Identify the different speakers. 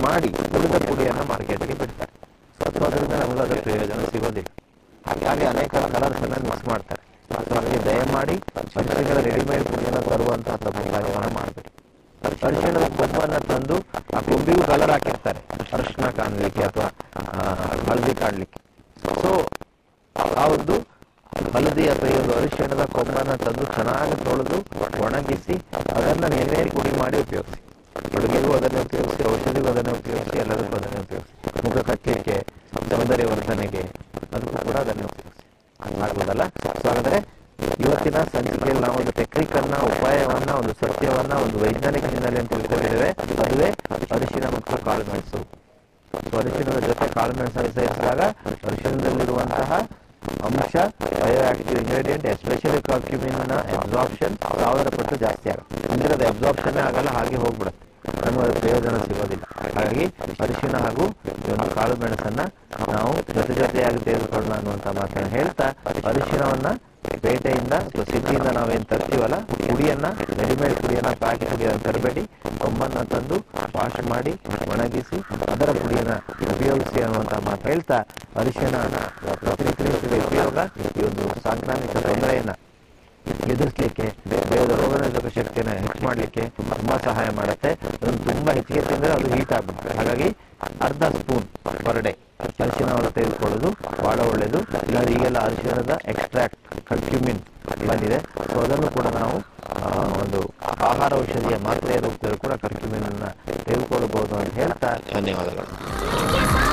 Speaker 1: ಮಾಡಿ ಉಳಿದ ಪುಡಿಯನ್ನು ಮಾರ್ಕೆಟ್ಗೆ ಬಿಡ್ತಾರೆ ಸೊ ಅದರಿಂದ ನಮಗೆ ಅದರ ಪ್ರಯೋಜನ ಸಿಗೋದಿಲ್ಲ ಹಾಗೆ ಅನೇಕ ಕಲರ್ಸ್ ಅನ್ನ ಮಿಕ್ಸ್ ಮಾಡ್ತಾರೆ ಸೊ ಹಾಗೆ ದಯಮಾಡಿ ಅರಿಶಿಣದ ರೆಡಿಮೇಡ್ ಪುಡಿಯನ್ನು ತರುವಂತಹ ತಪ್ಪು ಕಾರ್ಯವನ್ನು ಮಾಡಬೇಡಿ ಅರಿಶಿಣದ ಕೊಂಬನ್ನ ತಂದು ಆ ಕೊಂಬಿಗೂ ಕಲರ್ ಹಾಕಿರ್ತಾರೆ ಅರಿಶಿಣ ಕಾಣ್ಲಿಕ್ಕೆ ಅಥವಾ ಹಳದಿ ಕಾಣ್ಲಿಕ್ಕೆ ಸೊ ಆ ಒಂದು ಹಳದಿ ಅಥವಾ ಈ ಒಂದು ಅರಿಶಿಣದ ಕೊಂಬನ್ನ ತಂದು ಚೆನ್ನಾಗಿ ತೊಳೆದು ಒಣಗಿಸಿ ಅದನ್ನ ನೆನೆ ಪುಡಿ ಮಾಡಿ ಉಪಯೋಗಿಸಿ ಅಡುಗೆಗೂ ಅದನ್ನೇ ಉಪಯೋಗಿಸಿ ಔಷಧಿಗೂ ಅದನ್ನೇ ಉಪಯೋಗಿಸಿ ಎಲ್ಲದಕ್ಕೂ ಅದನ್ನೇ ಉಪಯೋಗಿಸಿ ಮುಖ ಕಟ್ಟಲಿಕ್ಕೆ ಸೌಂದರ್ಯ ವರ್ಧನೆಗೆ ಅದಕ್ಕೂ ಕೂಡ ಅದನ್ನೇ ಉಪಯೋಗಿಸಿ ಆಗ್ಬೋದಲ್ಲ ಸೊ ಹಾಗಾದ್ರೆ ಇವತ್ತಿನ ಸಂಚಿಕೆಯಲ್ಲಿ ನಾವು ಒಂದು ಟೆಕ್ನಿಕ್ ಅನ್ನ ಉಪಾಯವನ್ನ ಒಂದು ಸತ್ಯವನ್ನ ಒಂದು ವೈಜ್ಞಾನಿಕ ಹಿನ್ನೆಲೆಯನ್ನು ತಿಳ್ಕೊಂಡಿದ್ದೇವೆ ಅದುವೇ ಅರಿಶಿನ ಮತ್ತು ಕಾಳು ಮೆಣಸು ಸೊ ಅರಿಶಿಣದ ಜೊತೆ ಕಾಳು ಮೆಣಸನ್ನು ಸೇರಿಸಿದಾಗ ಅರಿಶಿಣದಲ್ಲಿರುವಂತಹ ಅಂಶ bioactive ingredient especially curcumin absorption ಸಾವಿರ ಪಟ್ಟು ಜಾಸ್ತಿ ಆಗುತ್ತೆ ಅಂದ್ರೆ ಅದು ಅಬ್ಸಾರ್ಪ್ಷನ್ ಆಗಲ್ಲ ಹಾಗೆ ಹೋಗ್ಬಿಡುತ್ತೆ ನಮಗೆ ಅದರ ಪ್ರಯೋಜನ ಸಿಗೋದಿಲ್ಲ ಹಾಗಾಗಿ ಅರಿಶಿಣ ಹಾಗೂ ಈ ಒಂದು ಕಾಳು ಮೆಣಸನ್ನ ನಾವು ಜೊತೆ ಜೊತೆಯಾಗಿ ತೆಗೆದುಕೊಳ್ಳೋಣ ಅನ್ನುವಂತ ಮಾತನ್ನ ಹೇಳ್ತಾ ಅರಿಶಿಣವನ್ನ ಪೇಟೆಯಿಂದ ಅಥವಾ ಸಿಟಿಯಿಂದ ನಾವೇನ್ ತರ್ತೀವಲ್ಲ ಪುಡಿಯನ್ನ ರೆಡಿಮೇಡ್ ಪುಡಿಯನ್ನ ಪ್ಯಾಕೆಟ್ಗೆ ತರಬೇಡಿ ಕೊಂಬನ್ನ ತಂದು ವಾಶ್ ಮಾಡಿ ಒಣಗಿಸಿ ಅದರ ಪುಡಿಯನ್ನ ಉಪಯೋಗಿಸಿ ಅನ್ನುವಂತ ಮಾತು ಹೇಳ್ತಾ ಅರಿಶಿಣ ಪ್ರತಿಕ್ರಿಯಿಸಿದ ಉಪಯೋಗ ಈ ಒಂದು ಸಾಂಕ್ರಾಮಿಕ ತೊಂದರೆಯನ್ನ ಎದುರಿಸಲಿಕ್ಕೆ ದೇಹದ ರೋಗನಿರೋಧಕ ಶಕ್ತಿಯನ್ನು ಹೆಚ್ಚು ಮಾಡಲಿಕ್ಕೆ ತುಂಬಾ ಸಹಾಯ ಮಾಡುತ್ತೆ ಅದನ್ನು ತುಂಬಾ ಹೆಚ್ಚಿಗೆ ತಿಂದರೆ ಅದು ಹೀಟ್ ಆಗ್ಬಿಡುತ್ತೆ ಹಾಗಾಗಿ ಅರ್ಧ ಸ್ಪೂನ್ ಪರ್ ಡೇ ಅರಿಶಿಣವನ್ನು ತೆಗೆದುಕೊಳ್ಳೋದು ಬಹಳ ಒಳ್ಳೆಯದು ಇಲ್ಲಾಂದ್ರೆ ಈಗೆಲ್ಲ ಅರಿಶಿಣದ ಎಕ್ಸ್ಟ್ರಾಕ್ಟ್ ಕರ್ಕ್ಯೂಮಿನ್ ಬಂದಿದೆ ಸೊ ಅದನ್ನು ಕೂಡ ನಾವು ಆ, ಒಂದು ಆಹಾರ ಔಷಧಿಯ ಮಾತ್ರೆಯ ರೂಪದಲ್ಲಿ ಕೂಡ ಕರ್ಕ್ಯೂಮಿನ್ ಅನ್ನ ತೆಗೆದುಕೊಳ್ಳಬಹುದು ಅಂತ ಹೇಳ್ತಾ ಧನ್ಯವಾದಗಳು